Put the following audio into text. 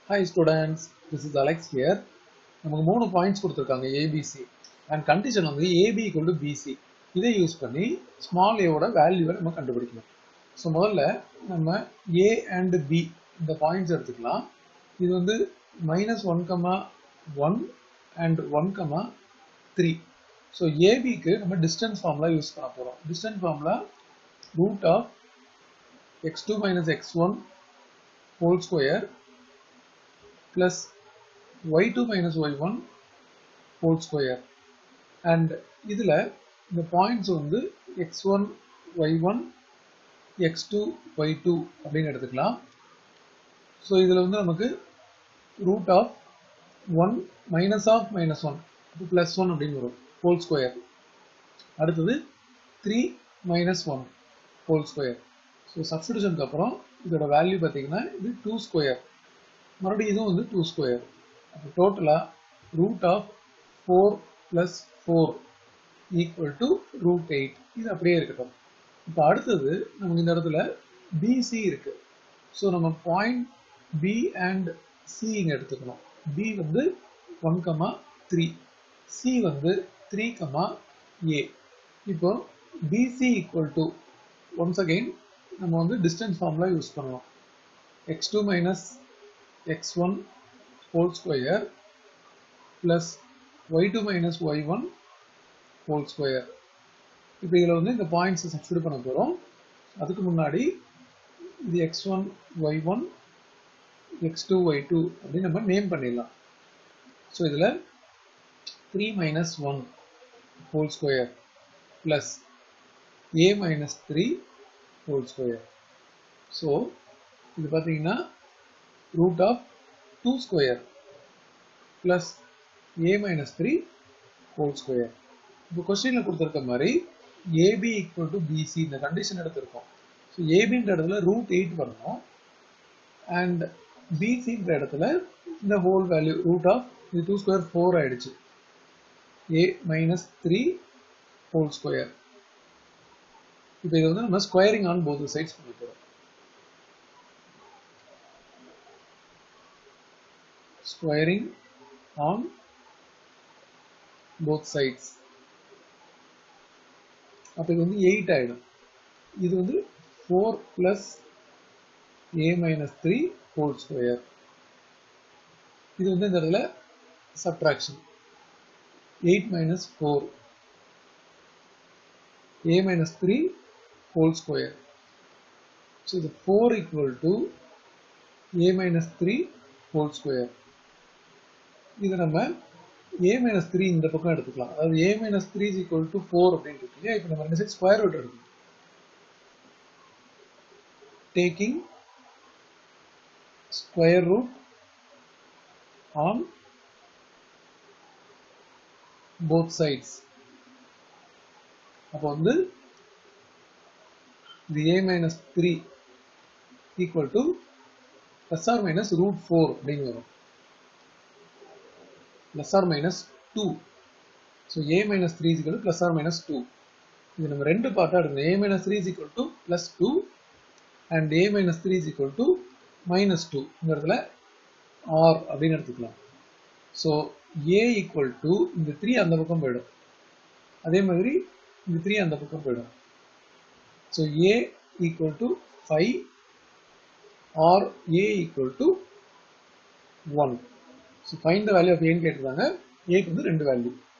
Hi students this is Alex here நமக்கு மூணு points கொடுத்துருக்காங்க ஏபிசி அண்ட் கண்டிஷன் வந்து ஏபி ஈக்குவல் டு பிசி இதை யூஸ் பண்ணி ஸ்மால் ஏவோட வேல்யூவை நம்ம கண்டுபிடிக்கணும் ஸோ முதல்ல நம்ம ஏ அண்ட் பி இந்த பாயிண்ட்ஸ் எடுத்துக்கலாம் இது வந்து minus one comma one and one comma three so ஏபிக்கு நம்ம டிஸ்டன்ஸ் ஃபார்முலா யூஸ் பண்ண போகிறோம் distance formula root of x two minus x one whole square plus y2 minus y1 whole square and இதுல இந்த points வந்து x1 y1 x2 y2 அப்படின்னு எடுத்துக்கலாம் so இதில் வந்து நமக்கு root of one minus of minus one இப்போ plus one அப்படின்னு வரும் ஹோல் ஸ்கொயர் அடுத்தது three minus one whole square so சப்ஸ்டியூஷனுக்கு அப்புறம் இதோட வேல்யூ பார்த்தீங்கன்னா இது டூ ஸ்கொயர் மறுபடியும் இதுவும் வந்து டூ ஸ்கொயர் அப்போ டோட்டலாக root of four plus four equal to root eight இது அப்படியே இருக்கட்டும் இப்போ அடுத்தது நமக்கு இந்த இடத்துல பிசி இருக்கு ஸோ நம்ம பாயிண்ட் பி அண்ட் சி இங்கே எடுத்துக்கணும் பி வந்து ஒன் கமா த்ரீ சி வந்து த்ரீ கமா ஏ இப்போ BC equal to once again நம்ம வந்து டிஸ்டன்ஸ் ஃபார்முலா யூஸ் பண்ணலாம் x two minus x1 whole square plus y2 minus y1 whole square இப்போ இதில் வந்து இந்த பாயிண்ட்ஸை சப்ஸ்டியூட் பண்ண போகிறோம் அதுக்கு முன்னாடி இது x1 y1 x2 y2 அப்படின்னு நம்ம நேம் பண்ணிடலாம் ஸோ இதில் three minus one whole square plus A minus three whole square so இது பார்த்தீங்கன்னா root of 2 square plus a minus 3 whole square. இப்போ கொஸ்டினில் கொடுத்துருக்க மாதிரி AB equal to BC இந்த கண்டிஷன் எடுத்திருக்கோம் ஸோ ஏபின்ற இடத்துல ரூட் எயிட் வரணும் அண்ட் பிசின்ற இடத்துல இந்த ஹோல் வேல்யூ ரூட் ஆஃப் இது டூ ஸ்கொயர் ஃபோர் ஆயிடுச்சு A minus three whole square இப்போ இது வந்து நம்ம ஸ்கொயரிங் ஆன் போத் சைட்ஸ் பண்ணி போகிறோம் squaring on both sides அப்போ இது வந்து எயிட் ஆயிடும் இது வந்து four plus A minus three whole square இது வந்து இந்த இடத்துல subtraction eight minus four A minus three whole square so இது four equal to A minus three whole square இது நம்ம ஏ மைனஸ் த்ரீ இந்த பக்கம் எடுத்துக்கலாம் அதாவது A minus three is equal to four அப்படின்னு இருக்கு இல்லையா இப்போ நம்ம ரெண்டு சைட் ஸ்கொயர் ரூட் எடுக்கணும் taking square root on both sides அப்போ வந்து இது ஏ minus three equal to plus or minus root four அப்படின்னு வரும் plus or minus 2 so a minus 3 is equal to plus or minus 2 இது நம்ம ரெண்டு பார்ட்டா எடுக்கணும் a minus 3 is equal to plus 2 and a minus 3 is equal to minus 2 இந்த இடத்துல r அப்படின்னு எடுத்துக்கலாம் so a equal to இந்த 3 அந்த பக்கம் போயிடும் அதே மாதிரி இந்த 3 அந்த பக்கம் போயிடும் so a equal to 5 or a equal to 1 so find the value of ஏன்னு கேட்டிருந்தாங்க ஏக்கு வந்து ரெண்டு வேல்யூ